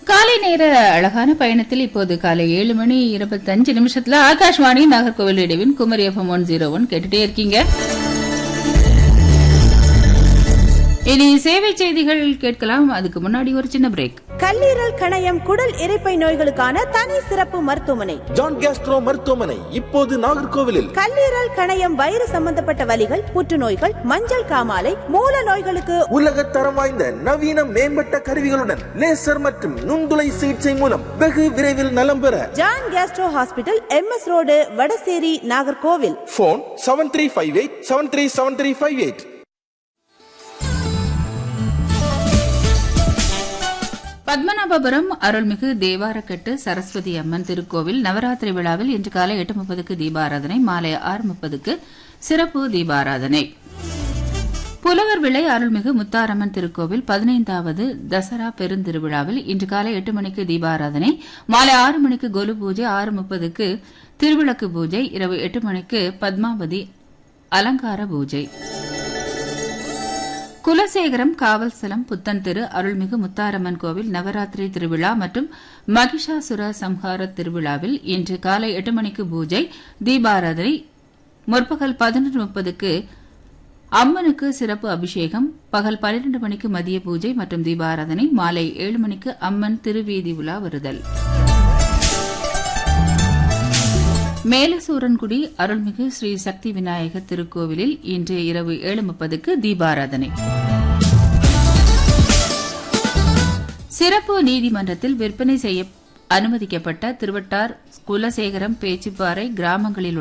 காலை நேர அழகான பயணத்தில் இப்போது காலை ஏழு மணி இருபத்தஞ்சு நிமிஷத்துல ஆகாஷ்வாணி நாகர்கோவில் இடைவின் Kumari FM one zero one கேட்டுட்டே இருக்கீங்க இனி சேவை செய்திகள் கேட்கலாம் அதுக்கு முன்னாடி ஒரு சின்ன பிரேக் கல்லீரல் கணையம் குடல் இரைப்பை நோய்களுக்கான தனி சிறப்பு மருத்துவமனை ஜான் கேஸ்ட்ரோ மருத்துவமனை இப்போது நாகர்கோவிலில் கல்லீரல் கணையம் வயிறு சம்பந்தப்பட்ட வலிகள் புற்றுநோய்கள் மஞ்சள் காமாலை மூல நோய்களுக்கு உலக தரம் வாய்ந்த நவீன மேம்பட்ட கருவிகளுடன் லேசர் மற்றும் நுண்துளை சிகிச்சை மூலம் வெகு விரைவில் நலம் பெற John gastro hospital MS road Vadasery Nagercoil phone seven three five eight seven three seven three five eight Padmanabhapuram அருள்மிகு தேவாரக்கட்டு சரஸ்வதி அம்மன் திருக்கோவில் நவராத்திரி விழாவில் இன்று காலை எட்டு முப்பதுக்கு தீபாராதனை மாலை ஆறு முப்பதுக்கு சிறப்பு தீபாராதனை புலவர் விளை அருள்மிகு முத்தாரம்மன் திருக்கோவில் பதினைந்தாவது தசரா பெருந்திருவிழாவில் இன்று காலை எட்டு மணிக்கு தீபாராதனை மாலை ஆறு மணிக்கு கொலு பூஜை ஆறு முப்பதுக்கு திருவிளக்கு பூஜை இரவு எட்டு மணிக்கு பத்மாவதி அலங்கார பூஜை குலசேகரம் காவல்சலம் புத்தன் திரு அருள்மிகு முத்தாரம்மன் கோவில் நவராத்திரி திருவிழா மற்றும் மகிஷாசுர சம்ஹார திருவிழாவில் இன்று காலை எட்டு மணிக்கு பூஜை தீபாராதனை முற்பகல் பதினொன்று முப்பதுக்கு அம்மனுக்கு சிறப்பு அபிஷேகம் பகல் பன்னிரண்டு மணிக்கு மதிய பூஜை மற்றும் தீபாராதனை மாலை ஏழு மணிக்கு அம்மன் திருவீதி உலா வருதல் மேலசூரன்குடி அருள்மிகு ஸ்ரீ சக்தி விநாயகர் திருக்கோவிலில் இன்று இரவு ஏழு முப்பதுக்கு தீபாராதனை சிறப்பு நீதிமன்றத்தில் விற்பனை செய்ய அனுமதிக்கப்பட்ட திருவட்டார் குலசேகரம் பேச்சிப்பாறை கிராமங்களில்